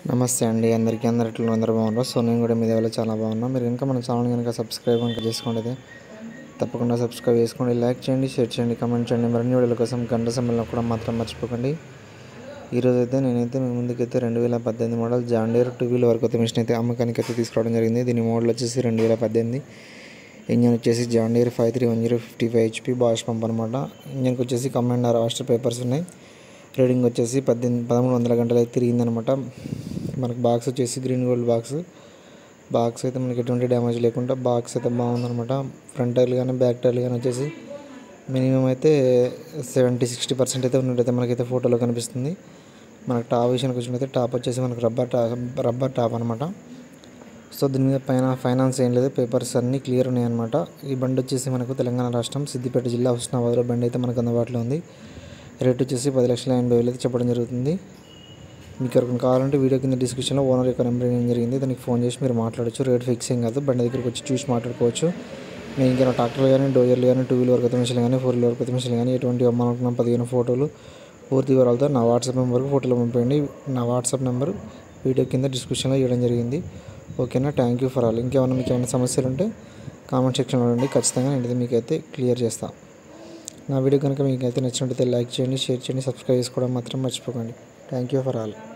నమస్తే అండి అందరికీ అందరిట్లో అందరూ బాగున్నారు సో నేను కూడా మీ దగ్గర చాలా బాగున్నా మీరు కనుక మన ఛానల్ కనుక సబ్స్క్రైబ్ కనుక చేసుకోండి తప్పకుండా సబ్స్క్రైబ్ చేసుకోండి లైక్ చేయండి షేర్ చేయండి కమెంట్ చేయండి మరిన్ని వీడియోల కోసం గంట సమయంలో కూడా మాత్రం మర్చిపోకండి ఈరోజు అయితే నేనైతే మీ ముందుకైతే రెండు వేల పద్దెనిమిది model John Deere two wheel work అయితే మిషన్ అయితే అమ్మకానికి అయితే తీసుకురావడం జరిగింది దీని మోడల్ వచ్చేసి రెండు వేల పద్దెనిమిది ఇంజన్ వచ్చేసి John Deere five three one zero fifty five HP Bosch pump అనమాట ఇంజన్కి వచ్చేసి కమాండర్ రాష్ట్ర పేపర్స్ ఉన్నాయి రీడింగ్ వచ్చేసి పద్దెనిమిది పదమూడు వందల గంటలు అయితే తిరిగిందనమాట మనకు బాక్స్ వచ్చేసి గ్రీన్ గోల్డ్ బాక్స్ బాక్స్ అయితే మనకి ఎటువంటి డ్యామేజ్ లేకుండా బాక్స్ అయితే బాగుందనమాట ఫ్రంట్ టైర్లు కానీ బ్యాక్ టైర్లు కానీ వచ్చేసి మినిమం అయితే సెవెంటీ సిక్స్టీ పర్సెంట్ అయితే ఉన్నట్టయితే మనకైతే ఫోటోలో కనిపిస్తుంది మనకు టాప్ విషయానికి వచ్చినట్టయితే టాప్ వచ్చేసి మనకు రబ్బర్ టాప్ రబ్బర్ టాప్ అనమాట సో దీని మీద పైన ఫైనాన్స్ ఏం లేదు పేపర్స్ అన్నీ క్లియర్ ఉన్నాయన్నమాట ఈ బండి వచ్చేసి మనకు తెలంగాణ రాష్ట్రం సిద్దిపేట జిల్లా హుస్నాబాద్లో బండి అయితే మనకు అందుబాటులో ఉంది రేట్ వచ్చేసి పది లక్షల ఎనభై వేలు అయితే చెప్పడం జరుగుతుంది మీకు ఎవరికైనా కావాలంటే వీడియో కింద డిస్క్రిప్షన్లో ఓనర్ యొక్క నెంబర్ ఏం జరిగింది దానికి ఫోన్ చేసి మీరు మాట్లాడచ్చు రేట్ ఫిక్స్ ఏం కాదు బండి దగ్గరికి వచ్చి చూసి మాట్లాడుకోవచ్చు నేను ఇంకా ట్రాక్టర్లు కానీ డోజర్లు కానీ టూ వీలర్ వర్క్ మిషన్లు కానీ ఫోర్ వీలర్ వర్క్ మిషన్లు కానీ ఎటువంటి అమ్మాలనుకున్న పదిహేను ఫోటోలు పూర్తి వివరాలతో నా వాట్సాప్ నెంబర్కి ఫోటోలు పంపండి నా వాట్సాప్ నెంబర్ వీడియో కింద డిస్క్రిప్షన్లో ఇవ్వడం జరిగింది ఓకేనా థ్యాంక్ యూ ఫర్ ఆల్ ఇంకేమైనా మీకు ఏమైనా సమస్యలు ఉంటే కామెంట్ సెక్షన్లో ఉండండి ఖచ్చితంగా నేనైతే మీకైతే క్లియర్ చేస్తాను నా వీడియో కనుక మీకు అయితే నచ్చినట్టయితే లైక్ చేయండి షేర్ చేయండి సబ్స్క్రైబ్ చేసుకోవడం మాత్రం మర్చిపోకండి థ్యాంక్ యూ ఫర్ ఆల్